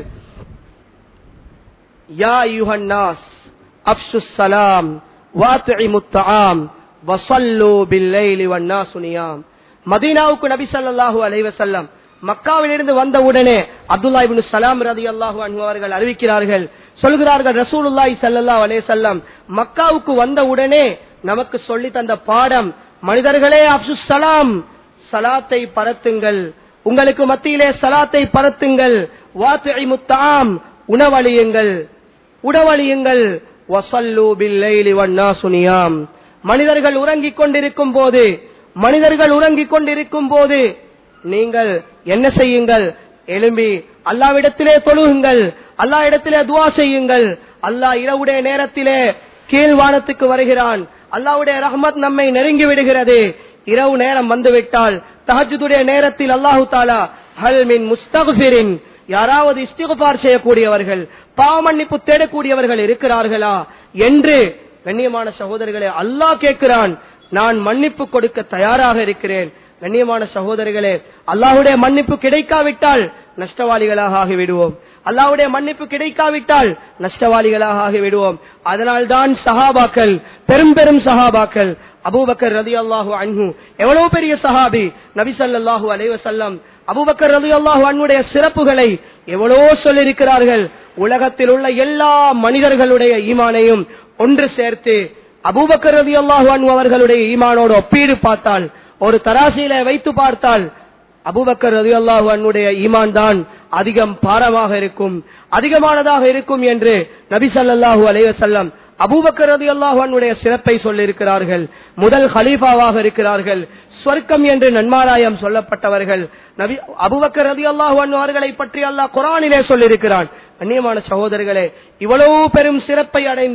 யா யுஹன்னாஸ் அப்சுஸ் சலாம் வாத்இமுத் தஆம் வஸல்லு பில்லைலி வன்னாசு நியாம் மதீனாவுக்கு நபி ஸல்லல்லாஹு அலைஹி வஸல்லம் மக்காவிலிருந்து வந்த உடனே அப்துல்லா இப்னு சலாம் ரலியல்லாஹு அன்ஹு அவர்கள் அறிவிக்கிறார்கள் சொல்கிறார்கள் ரசூலுல்லாஹி ஸல்லல்லாஹு அலைஹி வஸல்லம் மக்காவுக்கு வந்த உடனே நமக்கு சொல்லி தந்த பாடம் மனிதர்களே அப்சுஸ் சலாம் சலாத்தை பரத்துங்கள் உங்களுக்கு மத்தியிலே சலாத்தை பரத்துங்கள் வாத்இமுத் தஆம் உணவளியுங்கள் உடவழியுங்கள் வசல்லு பில்லைலி வன்னாசு நியாம் மனிதர்கள் உறங்கிக் கொண்டிருக்கும் போது மனிதர்கள் உறங்கிக் கொண்டிருக்கும் போது நீங்கள் என்ன செய்யுங்கள் எழும்பி அல்லாவிடத்திலே தொழுகுங்கள் அல்லா இடத்திலே துவா செய்யுங்கள் அல்லாஹ் இரவுடைய நேரத்திலே கீழ்வானத்துக்கு வருகிறான் அல்லாவுடைய ரஹ்மத் நம்மை நெருங்கி விடுகிறது இரவு நேரம் வந்துவிட்டால் தஹஜுடைய நேரத்தில் அல்லாஹு தாலா ஹல் மின் முஸ்தகுபிரின் யாராவது இஸ்திகுபார் செய்யக்கூடியவர்கள் பாவ மன்னிப்பு தேடக்கூடியவர்கள் இருக்கிறார்களா என்று கண்ணியமான சகோதரர்களே அல்லாஹ் கேட்கிறான் நான் மன்னிப்பு கொடுக்க தயாராக இருக்கிறேன் கண்ணியமான சகோதரர்களே அல்லாஹுடைய மன்னிப்பு கிடைக்காவிட்டால் நஷ்டவாளிகளாக ஆகிவிடுவோம் அல்லாஹ்வுடைய மன்னிப்பு கிடைக்காவிட்டால் நஷ்டவாளிகளாக ஆகிவிடுவோம் அதனால்தான் சஹாபாக்கள் பெரும் பெரும் சஹாபாக்கள் அபூபக்கர் ரதி அல்லாஹு அன்ஹு எவ்வளவு பெரிய சஹாபி நபி ஸல்லல்லாஹு அலைஹி வஸல்லம் அபூபக்கர் ரதி அல்லாஹு அன்னுடைய சிறப்புகளை எவ்வளவோ சொல்லியிருக்கிறார்கள் உலகத்தில் உள்ள எல்லா மனிதர்களுடைய ஈமானையும் ஒன்று சேர்த்து அபூபக்கர் ரதி அல்லாஹு அன்ஹு அவர்களுடைய ஈமானோடு ஒப்பீடு பார்த்தால் ஒரு தராசியில வைத்து பார்த்தால் அபூபக்கர் ரதி அல்லாஹு அன்னுடைய ஈமான் தான் அதிகம் பாரமாக இருக்கும் அதிகமானதாக இருக்கும் என்று நபி ஸல்லல்லாஹு அலைஹி வஸல்லம் அபூபக்கர் ரதி அல்லாஹு அன்னுடைய சிறப்பை சொல்லியிருக்கிறார்கள் முதல் ஹலீஃபாவாக இருக்கிறார்கள் சொர்க்கம் என்று நன்மாராயம் சொல்லப்பட்டவர்கள் நபி அபூபக்கர் ரதி அல்லாஹு அன்ஹு அவர்களை பற்றி அல்லாஹ் குரானிலே சொல்லியிருக்கிறான் கண்ணியமான சகோதரர்களே இவ்வளவு பெரும் சிறப்பை அடைந்த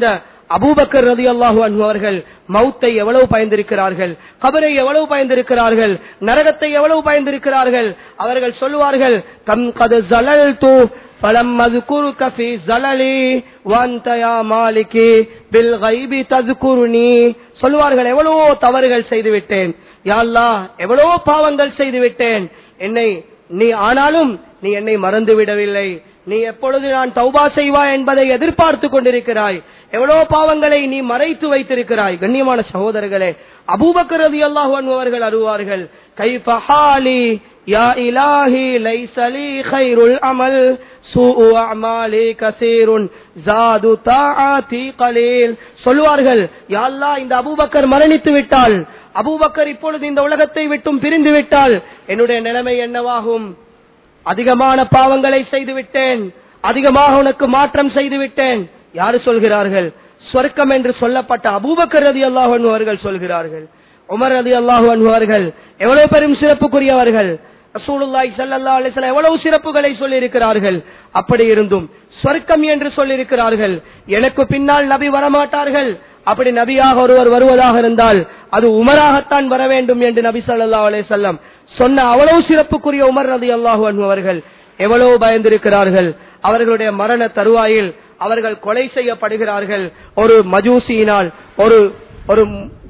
அபூபக்கர் ரதி அல்லாஹு அன்ஹு அவர்கள் மௌத்தை எவ்வளவு பயந்திருக்கிறார்கள் கபரை எவ்வளவு பயந்திருக்கிறார்கள் நரகத்தை எவ்வளவு பயந்திருக்கிறார்கள் அவர்கள் சொல்லுவார்கள் கம் கது ஜலல் தூ பலம் மதுகுருக ஃபி ஜலலி வந்த யா மாலிகி பில் கைபி ததுகுருனி சொல்லுவார்கள் எவ்வளவோ தவறுகள் செய்து விட்டேன் யா அல்லாஹ் எவ்வளவோ பாவங்கள் செய்து விட்டேன் என்னை நீ ஆனாலும் நீ என்னை மறந்து விடவில்லை நீ எப்பொழுது நான் தௌபா செய்வாய் என்பதை எதிர்பார்த்து கொண்டிருக்கிறாய் எவ்வளவு பாவங்களை நீ மறைத்து வைத்திருக்கிறாய் கண்ணியமான சகோதரர்களே அபூபக்கர் ரதி அல்லாஹு அவர்கள் அருவார்கள் கைஃபஹாலி யா இலாஹி லைசலி கைருல் அமல் சூஉ அமாலி கசீருன் ஜாது தாஆதி கலீல் சொல்லுவார்கள் யா அல்லாஹ் இந்த அபூபக்கர் மரணித்து விட்டால் அபூபக்கர் இப்பொழுது இந்த உலகத்தை விட்டும் பிரிந்து விட்டால் என்னுடைய நிலைமை என்னவாகும் அதிகமான பாவங்களை செய்து விட்டேன் அதிகமாக உனக்கு மாற்றம் செய்து விட்டேன் யாரு சொல்கிறார்கள் சொர்க்கம் என்று சொல்லப்பட்ட அபூபக்கர் ரதி அல்லாஹு அவர்கள் சொல்கிறார்கள் உமர் ரதி அல்லாஹு அவர்கள் எவ்வளவு பெரும் சிறப்புக்குரியவர்கள் ரசூலுல்லாஹி ஸல்லல்லாஹு அலைஹி வஸல்லம் எவ்வளவு சிறப்புகளை சொல்லி இருக்கிறார்கள் அப்படி இருந்தும் சொர்க்கம் என்று சொல்லி இருக்கிறார்கள் எனக்கு பின்னால் நபி வரமாட்டார்கள் அப்படி நபியாக ஒருவர் வருவதாக இருந்தால் அது உமராகத்தான் வர வேண்டும் என்று நபி ஸல்லல்லாஹு அலைஹி வஸல்லம் சொன்ன அவ்வளவு சிறப்புக்குரிய உமர் ரதி அல்லாஹு அவர்கள் எவ்வளவு பயந்திருக்கிறார்கள் அவர்களுடைய மரண தருவாயில் அவர்கள் கொலை செய்யப்படுகிறார்கள் ஒரு மஜூசியினால் ஒரு ஒரு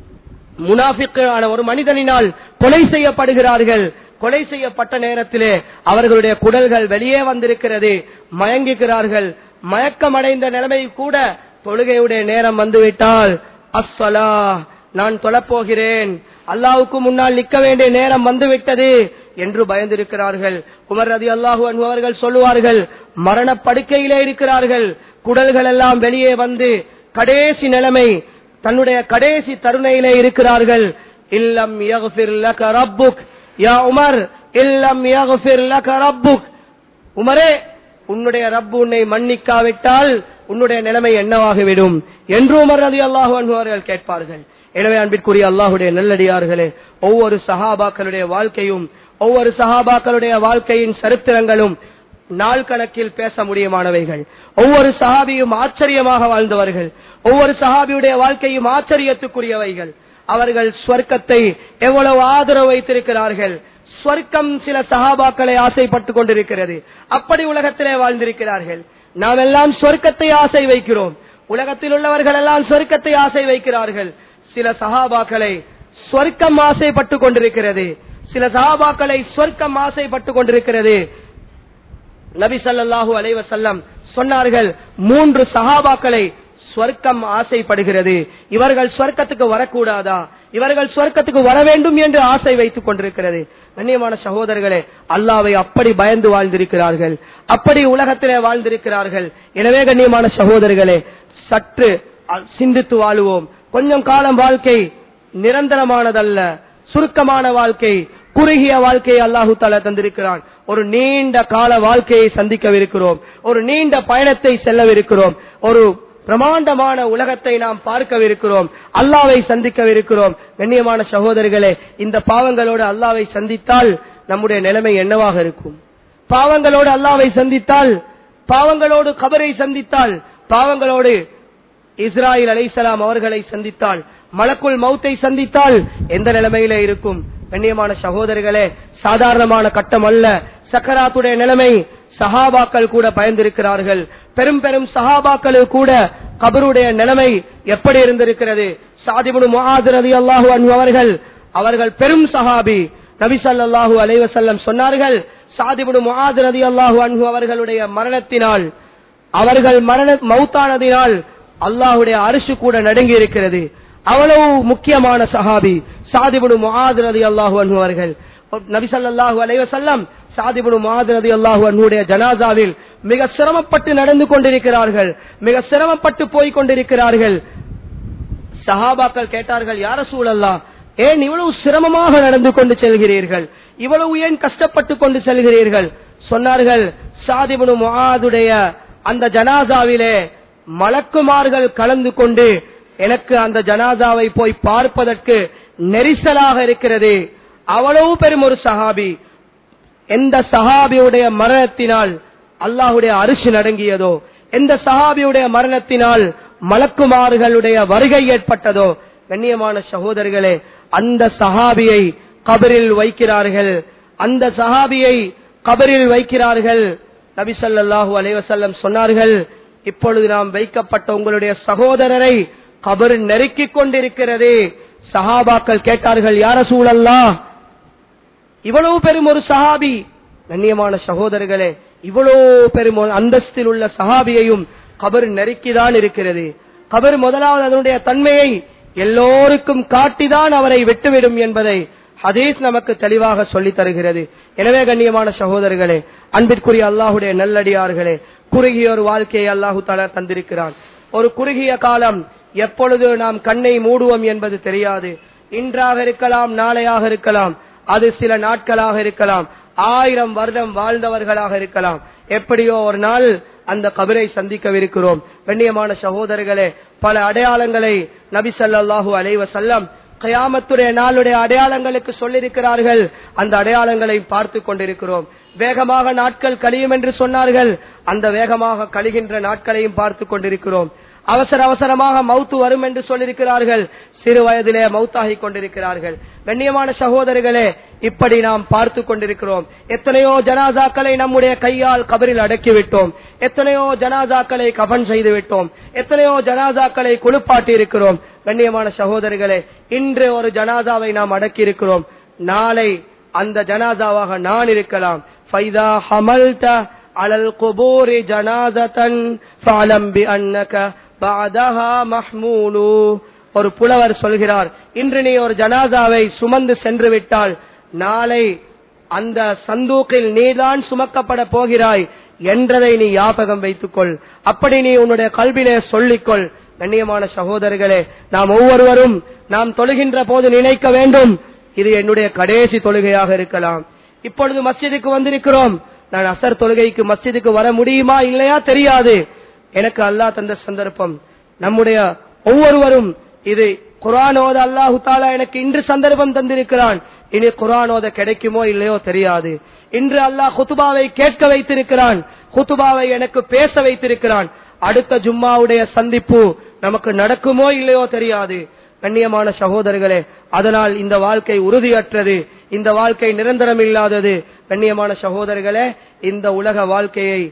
முனாஃபிக்கான ஒரு மனிதனினால் கொலை செய்யப்படுகிறார்கள் கொலை செய்யப்பட்ட நேரத்திலே அவர்களுடைய குடல்கள் வெளியே வந்திருக்கிறது மயங்குகிறார்கள் மயக்கமடைந்த நிலைமை கூட தொழுகையுடைய நேரம் வந்துவிட்டால் அஸ்ஸலா நான் தொழப்போகிறேன் அல்லாவுக்கு முன்னால் நிற்க வேண்டிய நேரம் வந்துவிட்டது என்று பயந்திருக்கிறார்கள் உமர் ரதி அல்லாஹு அவர்கள் சொல்லுவார்கள் மரண படுக்கையிலே இருக்கிறார்கள் குடல்கள் எல்லாம் வெளியே வந்து கடைசி நிலைமை தன்னுடைய கடைசி தருணையிலே இருக்கிறார்கள் இல்லம் யக்ஃபிர் லக ரப்புக் யா உமர் இல்லம் யக்ஃபிர் லக ரப்புக் உமரே உன்னுடைய ரப்பு உன்னை மன்னிக்காவிட்டால் உன்னுடைய நிலைமை என்னவாகிவிடும் என்று உமர் ரதி அல்லாஹு அவர்கள் கேட்பார்கள் எனவே அன்பிற்குரிய அல்லாஹுடைய நல்லடியார்களே ஒவ்வொரு சஹாபாக்களுடைய வாழ்க்கையும் ஒவ்வொரு சஹாபாக்களுடைய வாழ்க்கையின் சரித்திரங்களும் நாள் கணக்கில் பேச முடியுமானவைகள் ஒவ்வொரு சஹாபியும் ஆச்சரியமாக வாழ்ந்தவர்கள் ஒவ்வொரு சஹாபியுடைய வாழ்க்கையும் ஆச்சரியத்துக்குரியவைகள் அவர்கள் ஸ்வர்க்கத்தை எவ்வளவு ஆதரவு வைத்திருக்கிறார்கள் ஸ்வர்க்கம் சில சஹாபாக்களை ஆசைப்பட்டுக் கொண்டிருக்கிறது அப்படி உலகத்திலே வாழ்ந்திருக்கிறார்கள் நாம் எல்லாம் சொர்க்கத்தை ஆசை வைக்கிறோம் உலகத்தில் உள்ளவர்கள் எல்லாம் சொர்க்கத்தை ஆசை வைக்கிறார்கள் சில சஹாபாக்களை சொர்க்கம் ஆசைப்பட்டுக் கொண்டிருக்கிறது சில சஹாபாக்களை சொர்க்கம் ஆசைப்பட்டுக் கொண்டிருக்கிறது நபி ஸல்லல்லாஹு அலைஹி வஸல்லம் சொன்னார்கள் மூன்று சஹாபாக்களை சொர்க்கம் ஆசைப்படுகிறது இவர்கள் சொர்க்கத்துக்கு வரக்கூடாதா இவர்கள் சொர்க்கத்துக்கு வர வேண்டும் என்று ஆசை வைத்துக் கொண்டிருக்கிறது கண்ணியமான சகோதரர்களே அல்லாவை அப்படி பயந்து வாழ்ந்திருக்கிறார்கள் அப்படி உலகத்திலே வாழ்ந்திருக்கிறார்கள் எனவே கண்ணியமான சகோதரர்களே சற்று அ- சிந்தித்து வாழுவோம் கொஞ்சம் காலம் வாழ்க்கை நிரந்தரமானதல்ல சுருக்கமான வாழ்க்கை குறுகிய வாழ்க்கையை அல்லாஹு தாலா தந்திருக்கிறான் ஒரு நீண்ட கால வாழ்க்கையை சந்திக்கவிருக்கிறோம் ஒரு நீண்ட பயணத்தை செல்லவிருக்கிறோம் ஒரு பிரமாண்டமான உலகத்தை நாம் பார்க்கவிருக்கிறோம் அல்லாவை சந்திக்கவிருக்கிறோம் கண்ணியமான சகோதரிகளே இந்த பாவங்களோடு அல்லாவை சந்தித்தால் நம்முடைய நிலைமை என்னவாக இருக்கும் பாவங்களோடு அல்லாவை சந்தித்தால் பாவங்களோடு கபரை சந்தித்தால் பாவங்களோடு இஸ்ராயில் அலைசலாம் அவர்களை சந்தித்தால் மலக்குள் மௌத்தை சந்தித்தால் எந்த நிலைமையில இருக்கும் கண்ணியமான சகோதரர்களே சாதாரணமான கட்டம் அல்ல சக்கராத்துடைய நிலைமை சஹாபாக்கள் கூட பயந்திருக்கிறார்கள் பெரும் பெரும் சஹாபாக்கள் கூட கபருடைய நிலைமை எப்படி இருந்திருக்கிறது சாதிபுடு முஹாது ரதி அல்லாஹு அன்ஹு அவர்கள் அவர்கள் பெரும் சஹாபி நபி ஸல்லல்லாஹு அலைஹி வஸல்லம் சொன்னார்கள் சாதிபுடு முஹாது ரதி அல்லாஹு அன்ஹு அவர்களுடைய மரணத்தினால் அவர்கள் மரண மௌத்தானதினால் அல்லாஹுடைய அரிசு கூட நடுங்கி இருக்கிறது அவ்வளவு முக்கியமான சஹாபி சாதிபுடு முஹாது ரதி அல்லாஹு அன்ஹு அவர்கள் நபி ஸல்லல்லாஹு அலைஹி வஸல்லம் சாதிபுடு முஹாது ரதி அல்லாஹு அன்ஹுடைய ஜனாசாவில் மிக சிரமப்பட்டு நடந்து கொண்டிருக்கிறார்கள் மிக சிரமப்பட்டு போய் கொண்டிருக்கிறார்கள் சஹாபாக்கள் கேட்டார்கள் யார சூழல்லா ஏன் இவ்வளவு சிரமமாக நடந்து கொண்டு செல்கிறீர்கள் இவ்வளவு ஏன் கஷ்டப்பட்டு கொண்டு செல்கிறீர்கள் சொன்னார்கள் சாதிபுனு முஆதுடைய அந்த ஜனாசாவிலே மலக்குமார்கள் கலந்து கொண்டு எனக்கு அந்த ஜனாசாவை போய் பார்ப்பதற்கு நெரிசலாக இருக்கிறது அவ்வளவு பெரும் ஒரு சஹாபி எந்த சஹாபியுடைய மரணத்தினால் அல்லாஹுடைய அரிசி நடங்கியதோ எந்த சஹாபியுடைய மரணத்தினால் மலக்குமார்களுடைய வருகை ஏற்பட்டதோ கண்ணியமான சகோதரர்களே அந்த சஹாபியை கபரில் வைக்கிறார்கள் அந்த சஹாபியை கபரில் வைக்கிறார்கள் நபி ஸல்லல்லாஹு அலைஹி வஸல்லம் சொன்னார்கள் இப்பொழுது நாம் வைக்கப்பட்ட உங்களுடைய சகோதரரை கபர் நெருக்கிக் கொண்டிருக்கிறது சஹாபாக்கள் கேட்டார்கள் யார சூழல்லா இவ்வளவு பெரும் ஒரு சஹாபி கண்ணியமான சகோதரர்களே இவ்வளவு பெரும் ஒரு அந்தஸ்தில் உள்ள சஹாபியையும் கபர் நெருக்கிதான் இருக்கிறது கபர் முதலாவது அதனுடைய தன்மையை எல்லோருக்கும் காட்டிதான் அவரை விட்டுவிடும் என்பதை ஹதீஸ் நமக்கு தெளிவாக சொல்லித் தருகிறது எனவே கண்ணியமான சகோதரர்களே அன்பிற்குரிய அல்லாஹுடைய நல்லடியார்களே குறுகிய ஒரு வாழ்க்கையை அல்லாஹு தாலா தந்திருக்கிறான் ஒரு குறுகிய காலம் எப்பொழுது நாம் கண்ணை மூடுவோம் என்பது தெரியாது இன்றாக இருக்கலாம் நாளையாக இருக்கலாம் அது சில நாட்களாக இருக்கலாம் ஆயிரம் வருடம் வாழ்ந்தவர்களாக இருக்கலாம் எப்படியோ ஒரு நாள் அந்த கபரை சந்திக்கவிருக்கிறோம் கண்ணியமான சகோதரர்களே பல அடையாளங்களை நபி ஸல்லல்லாஹு அலைஹி வஸல்லம் கயாமத்துடைய நாளுடைய அடையாளங்களுக்கு சொல்லியிருக்கிறார்கள் அந்த அடையாளங்களை பார்த்து கொண்டிருக்கிறோம் வேகமாக நாட்கள் கழியும் என்று சொன்னார்கள் அந்த வேகமாக கழிகின்ற நாட்களையும் பார்த்து கொண்டிருக்கிறோம் அவசர அவசரமாக மௌத்து வரும் என்று சொல்லியிருக்கிறார்கள் சிறு வயதிலே மௌத்தாகி கொண்டிருக்கிறார்கள் கண்ணியமான சகோதரர்களே இப்படி நாம் பார்த்து கொண்டிருக்கிறோம் எத்தனையோ ஜனாசாக்களை நம்முடைய கையால் கபரில் அடக்கிவிட்டோம் எத்தனையோ ஜனாசாக்களை கபன் செய்து விட்டோம் எத்தனையோ ஜனாசாக்களை குளிப்பாட்டி இருக்கிறோம் கண்ணியமான சகோதரர்களே இன்று ஒரு ஜனாசாவை நாம் அடக்கி இருக்கிறோம் நாளை அந்த ஜனாசாவாக நான் இருக்கலாம் ஃபைதா ஹமல்த அலல் குபூரி ஜனாதத்தன் ஃபாலம் பி அன்னக பாதஹா மஹ்மூனு ஒரு புலவர் சொல்கிறார் இன்று நீ ஒரு ஜனாசாவை சுமந்து சென்று விட்டால் நாளை அந்த சந்தூக்கில் நீதான் சுமக்கப்பட போகிறாய் என்றதை நீ ஞாபகம் வைத்துக்கொள் அப்படி நீ உன்னுடைய கல்வியிலே சொல்லிக்கொள் கண்ணியமான சகோதரர்களே நாம் ஒவ்வொருவரும் நாம் தொழுகின்ற போது நினைக்க வேண்டும் இது என்னுடைய கடைசி தொழுகையாக இருக்கலாம் இப்பொழுது மஸ்ஜிதுக்கு வந்திருக்கிறோம் நான் அசர் தொழுகைக்கு மஸ்ஜிதுக்கு வர முடியுமா இல்லையா தெரியாது எனக்கு அல்லாஹ் தந்த சந்தர்ப்பம் நம்முடைய ஒவ்வொருவரும் இது குரானோத அல்லாஹு தாலா எனக்கு இன்று சந்தர்ப்பம் தந்திருக்கிறான் இனி குரானோத கிடைக்குமோ இல்லையோ தெரியாது இன்று அல்லாஹ் குத்துபாவை கேட்க வைத்திருக்கிறான் குத்துபாவை எனக்கு பேச வைத்திருக்கிறான் அடுத்த ஜும்மாவுடைய சந்திப்பு நமக்கு நடக்குமோ இல்லையோ தெரியாது கண்ணியமான சகோதரர்களே அதனால் இந்த வாழ்க்கை உறுதியற்றது இந்த வாழ்க்கை நிரந்தரம் இல்லாதது கண்ணியமான சகோதரர்களே இந்த உலக வாழ்க்கையை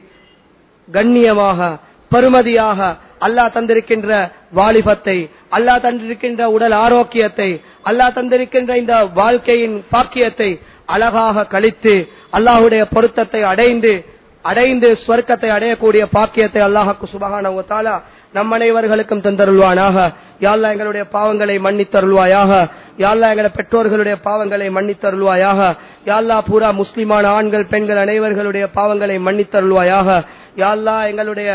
கண்ணியமாக பருமதியாக அல்லாஹ் தந்திருக்கின்ற வாலிபத்தை அல்லாஹ் தந்திருக்கின்ற உடல் ஆரோக்கியத்தை அல்லாஹ் தந்திருக்கின்ற இந்த வாழ்க்கையின் பாக்கியத்தை அழகாக கழித்து அல்லாஹுடைய பொருத்தத்தை அடைந்து அடைந்து ஸ்வர்க்கத்தை அடையக்கூடிய பாக்கியத்தை அல்லாஹாக்கு சுபகான தாலா நம் அனைவர்களுக்கும் தந்தருள்வானாக யாழ்லா எங்களுடைய பாவங்களை மன்னித்தருள்வாயாக யாழ்லா எங்களுடைய பெற்றோர்களுடைய பாவங்களை மன்னித்தருள்வாயாக யாழ்லா பூரா முஸ்லிமான ஆண்கள் பெண்கள் அனைவர்களுடைய பாவங்களை மன்னித்தருள்வாயாக யாழ்லா எங்களுடைய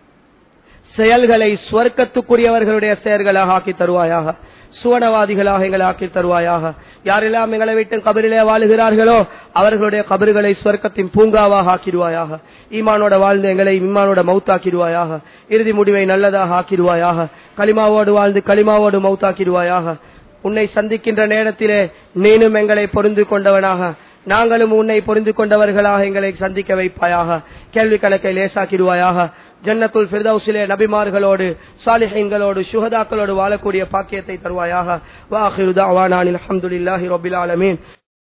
செயல்களை சுவர்க்கத்துக்குரியவர்களுடைய செயல்களாக ஆக்கி தருவாயாக சுவனவாதிகளாக எங்களை ஆக்கி தருவாயாக யாரெல்லாம் எங்களை விட்டு கபரிலே வாழுகிறார்களோ அவர்களுடைய கபறுகளை சுவர்க்கத்தின் பூங்காவாக ஆக்கிடுவாயாக ஈமானோட வாழ்ந்து எங்களை இம்மானோட மௌத்தாக்கிடுவாயாக இறுதி முடிவை நல்லதாக ஆக்கிடுவாயாக களிமாவோடு வாழ்ந்து களிமாவோடு மௌத்தாக்கிடுவாயாக உன்னை சந்திக்கின்ற நேரத்திலே நீனும் எங்களை பொருந்து கொண்டவனாக நாங்களும் உன்னை பொருந்து கொண்டவர்களாக எங்களை சந்திக்க வைப்பாயாக கேள்வி கணக்கை லேசாக்கிடுவாயாக ஜன்னத்துல் ஃபிர்தௌஸிலே நபிமார்களோடு சாலிஹீன்களோடு சுஹதாக்களோடு வாழக்கூடிய பாக்கியத்தை தருவாயாக வாஹிரு தஅவானா அல்ஹம்துலில்லாஹி ரப்பில் ஆலமீன்